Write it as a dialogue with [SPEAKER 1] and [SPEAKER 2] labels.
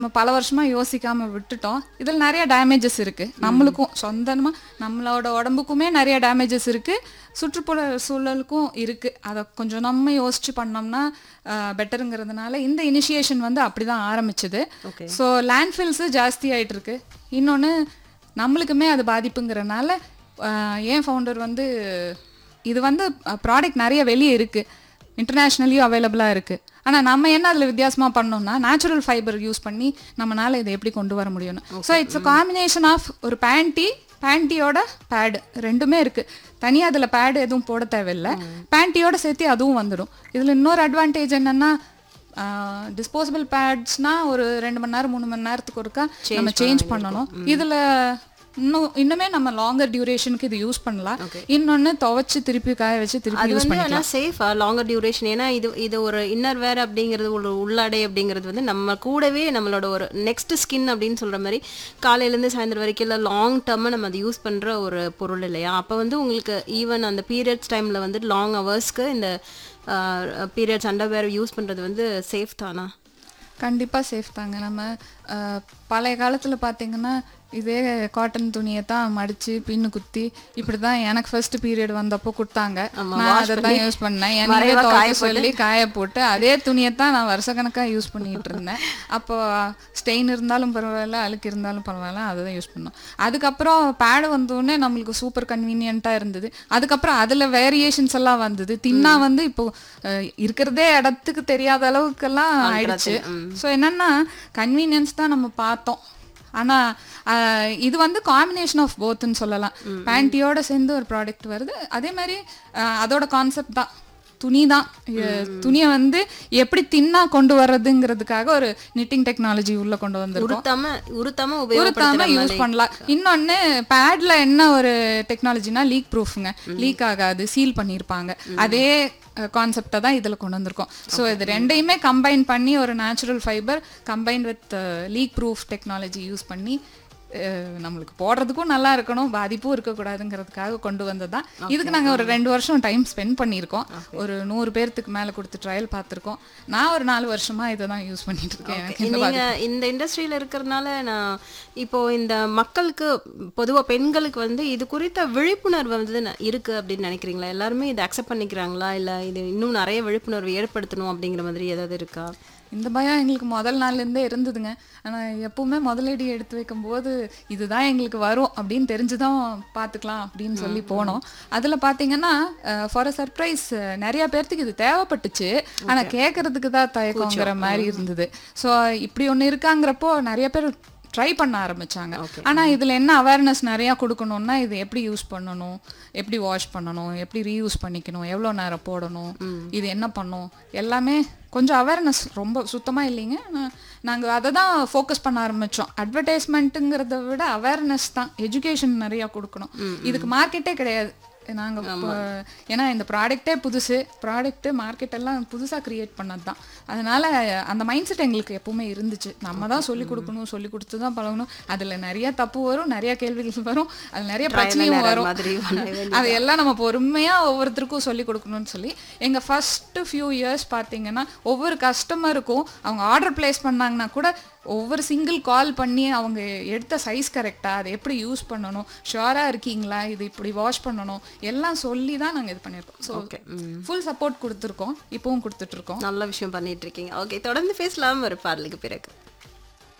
[SPEAKER 1] நம்ம பல வருஷமா யோசிக்காம விட்டுட்டோம் இதில் நிறைய டேமேஜஸ் இருக்கு நம்மளுக்கும் சொந்தமா நம்மளோட உடம்புக்குமே நிறைய டேமேஜஸ் இருக்கு சுற்றுப்புற சூழலுக்கும் இருக்கு அதை கொஞ்சம் நம்ம யோசிச்சு பண்ணோம்னா பெட்டருங்கிறதுனால இந்த இனிஷியேஷன் வந்து அப்படிதான் ஆரம்பிச்சது
[SPEAKER 2] Okay.
[SPEAKER 1] ஸோ லேண்ட்ஃபில்ஸு ஜாஸ்தி ஆயிட்டு இருக்கு இன்னொன்று நம்மளுக்குமே அது பாதிப்புங்கிறனால ஆஹ், ஏன் ஃபவுண்டர் வந்து இது வந்து ப்ராடக்ட் நிறைய வெளியே இருக்கு இன்டர்நேஷ்னலியும் அவைலபிளாக இருக்கு ஆனால் நம்ம என்ன அதில் வித்தியாசமாக பண்ணோம்னா நேச்சுரல் ஃபைபர் யூஸ் பண்ணி நம்மனால இதை எப்படி கொண்டு வர முடியும்னு so it's a combination of ஒரு பேண்டி பேண்டியோட பேடு ரெண்டுமே இருக்கு தனியாக அதில் பேடு எதுவும் போட தேவையில்லை பேண்டியோட சேர்த்து அதுவும் வந்துடும் இதில் இன்னொரு அட்வான்டேஜ் என்னன்னா டிஸ்போசபிள் பேட்ஸ்னா ஒரு ரெண்டு மணி நேரம் மூணு மணி நேரத்துக்கு ஒருக்கா நம்ம சேஞ்ச் பண்ணணும் இதுல இன்னும் இன்னுமே நம்ம லாங்கர் டியூரேஷனுக்கு இது யூஸ் பண்ணலாம் இன்னொன்னு துவைச்சு திருப்பி காய வச்சு திருப்பி
[SPEAKER 2] அது
[SPEAKER 1] யூஸ்
[SPEAKER 2] வந்து
[SPEAKER 1] பண்ணிக்கலாம்
[SPEAKER 2] ஆனால் சேஃபா லாங்கர் டியூரேஷன் ஏன்னா இது இது ஒரு இன்னர் வேர் அப்படிங்கிறது ஒரு உள்ளாடை அப்படிங்கிறது வந்து நம்ம கூடவே நம்மளோட ஒரு நெக்ஸ்ட் ஸ்கின் அப்படின்னு சொல்ற மாதிரி காலையிலேருந்து சாயந்தரம் வரைக்கும் இல்லை லாங் டேர்மாக நம்ம அதை யூஸ் பண்ற ஒரு பொருள் இல்லையா அப்போ வந்து உங்களுக்கு ஈவன் அந்த பீரியட்ஸ் டைம்ல வந்து லாங் ஹவர்ஸ்க்கு இந்த பீரியட்ஸ் அண்டர்வேர் யூஸ் பண்றது வந்து சேஃப் தானா
[SPEAKER 1] கண்டிப்பா சேஃப் தாங்க நம்ம அஹ், பழைய காலத்துல பாத்தீங்கன்னா இதே காட்டன் துணியை தான் மடிச்சு பின்னு குத்தி இப்படிதான் எனக்கு ஃபர்ஸ்ட் பீரியட் வந்தப்போ கொடுத்தாங்க நான் அதை தான் யூஸ் பண்ணேன் என்னையே
[SPEAKER 2] மறைவா காய
[SPEAKER 1] துவைக்க சொல்லி காய போட்டு அதே துணியை தான் நான் வருஷக்கணக்கா யூஸ் பண்ணிட்டு இருந்தேன் அப்போ ஸ்டெயின் இருந்தாலும் பரவாயில்ல அழுக்கு இருந்தாலும் பரவாயில்ல அதை தான் யூஸ் பண்ணோம் அதுக்கப்புறம் பேடு வந்தோடனே நம்மளுக்கு சூப்பர் கன்வீனியண்ட்டாக இருந்தது அதுக்கப்புறம் அதில் வேரியேஷன்ஸ் எல்லாம் வந்தது தின்னா வந்து இப்போ அஹ், இருக்கிறதே இடத்துக்கு தெரியாத அளவுக்கெல்லாம் ஆயிடுச்சு ஸோ என்னன்னா கன்வீனியன்ஸ் தான் நம்ம பார்த்தோம் ஆனா அஹ், இது வந்து காம்பினேஷன் ஆஃப் போத்துன்னு சொல்லலாம் பேண்டியோட சேர்ந்து ஒரு ப்ராடக்ட் வருது அதே மாதிரி அஹ், அதோட கான்செப்ட் தான் துணி தான் துணியை வந்து எப்படி தின்னா கொண்டு வர்றதுங்கிறதுக்காக ஒரு நிட்டிங் டெக்னாலஜி உள்ள கொண்டு வந்திருக்கோம்
[SPEAKER 2] உருத்தாம உருத்தாம
[SPEAKER 1] உருத்தாம
[SPEAKER 2] உபயோகப்படுத்தாம
[SPEAKER 1] யூஸ் பண்ணலாம் இன்னொன்னு பேட்ல என்ன ஒரு டெக்னாலஜினா லீக் ப்ரூஃப்ங்க லீக் ஆகாது சீல் பண்ணியிருப்பாங்க அதே கான்செப்டை தான் இதில் கொண்டு வந்திருக்கோம் ஸோ இது ரெண்டையுமே கம்பைன் பண்ணி ஒரு natural fibre combine with leak proof technology use பண்ணி அஹ், நம்மளுக்கு போடுறதுக்கும் நல்லா இருக்கணும் பாதிப்பும் இருக்கக்கூடாதுங்கிறதுக்காக கொண்டு வந்தது தான் இதுக்கு நாங்கள் ஒரு ரெண்டு வருஷம் டைம் ஸ்பெண்ட் பண்ணியிருக்கோம் ஒரு நூறு பேர்த்துக்கு மேலே கொடுத்து ட்ரையல் பார்த்துருக்கோம் நான் ஒரு நாலு வருஷமா இதை தான் யூஸ் பண்ணிட்டு இருக்கேன் எனக்கு இந்த
[SPEAKER 2] நீங்க இந்த இண்டஸ்ட்ரியில இருக்கிறதுனால நான் இப்போ இந்த மக்களுக்கு பொதுவா பெண்களுக்கு வந்து இது குறித்த விழிப்புணர்வு வந்து ந- இருக்கு அப்படின்னு நினைக்கிறீங்களா எல்லாருமே இதை அக்செப்ட் பண்ணிக்கிறாங்களா இல்ல இது இன்னும் நிறைய விழிப்புணர்வு ஏற்படுத்தணும் அப்படிங்கிற மாதிரி ஏதாவது இருக்கா
[SPEAKER 1] இந்த பயம் எங்களுக்கு முதல் நாள்லேருந்தே இருந்ததுங்க ஆனால் எப்பவுமே முதலடி எடுத்து வைக்கும்போது இதுதான் எங்களுக்கு வரும் அப்படின்னு தெரிஞ்சுதான் பார்த்துக்கலாம் அப்படின்னு சொல்லி போனோம் அதில் பார்த்தீங்கன்னா ஃபார் அ சர்ப்ரைஸ் நிறைய பேர்த்துக்கு இது தேவைப்பட்டுச்சு ஆனால் கேட்கறதுக்கு தான் தயக்கங்கிற மாதிரி இருந்தது ஸோ இப்படி ஒன்று இருக்காங்கிறப்போ நிறைய பேர் ட்ரை பண்ண ஆரம்பிச்சாங்க ஆனா இதுல என்ன அவேர்னஸ் நிறைய கொடுக்கணும்னா இது எப்படி யூஸ் பண்ணணும் எப்படி வாஷ் பண்ணணும் எப்படி ரீயூஸ் பண்ணிக்கணும் எவ்வளோ நேரம் போடணும் இது என்ன பண்ணும் எல்லாமே கொஞ்சம் அவேர்னஸ் ரொம்ப சுத்தமா இல்லைங்க ஆனா நாங்க அதை தான் ஃபோக்கஸ் பண்ண ஆரம்பிச்சோம் அட்வர்டைஸ்மெண்ட்டுங்கிறத விட அவேர்னஸ் தான் எஜுகேஷன் நிறைய கொடுக்கணும் இதுக்கு மார்க்கெட்டே கிடையாது நாங்க இப்போ ஏன்னா இந்த ப்ராடக்ட்டே புதுசு ப்ராடக்ட்டு மார்க்கெட் எல்லாம் புதுசா கிரியேட் பண்ணது தான் அதனால அந்த மைண்ட் செட் எங்களுக்கு எப்பவுமே இருந்துச்சு நம்ம தான் சொல்லி கொடுக்கணும் சொல்லி கொடுத்து தான் பழகணும் அதுல நிறைய தப்பு வரும் நிறைய கேள்விகள் வரும் அதுல நிறைய பிரச்சனையும்
[SPEAKER 2] error
[SPEAKER 1] வரும்
[SPEAKER 2] மாதிரி பண்ண வேண்டியது.
[SPEAKER 1] அதையெல்லாம் நம்ம பொறுமையா ஒவ்வொருத்தருக்கும் சொல்லி கொடுக்கணும்னு சொல்லி எங்க ஃபர்ஸ்ட் ஃபியூ இயர்ஸ் பார்த்தீங்கன்னா ஒவ்வொரு கஸ்டமருக்கும் அவங்க ஆர்டர் பிளேஸ் பண்ணாங்கன்னா கூட ஒவ்வொரு சிங்கிள் கால் பண்ணி அவங்க எடுத்த சைஸ் கரெக்டா அதை எப்படி யூஸ் பண்ணணும் ஷுவரா இருக்கீங்களா இது இப்படி வாஷ் பண்ணணும் எல்லாம் சொல்லி தான் நாங்க இது பண்ணியிருக்கோம் ஸோ ஃபுல் சப்போர்ட் கொடுத்துருக்கோம் இப்பவும் கொடுத்துட்டு இருக்கோம்
[SPEAKER 2] நல்ல விஷயம் பண்ணிட்டு இருக்கீங்க ஓகே தொடர்ந்து பேசலாம் ஒரு பாடலுக்கு பிறகு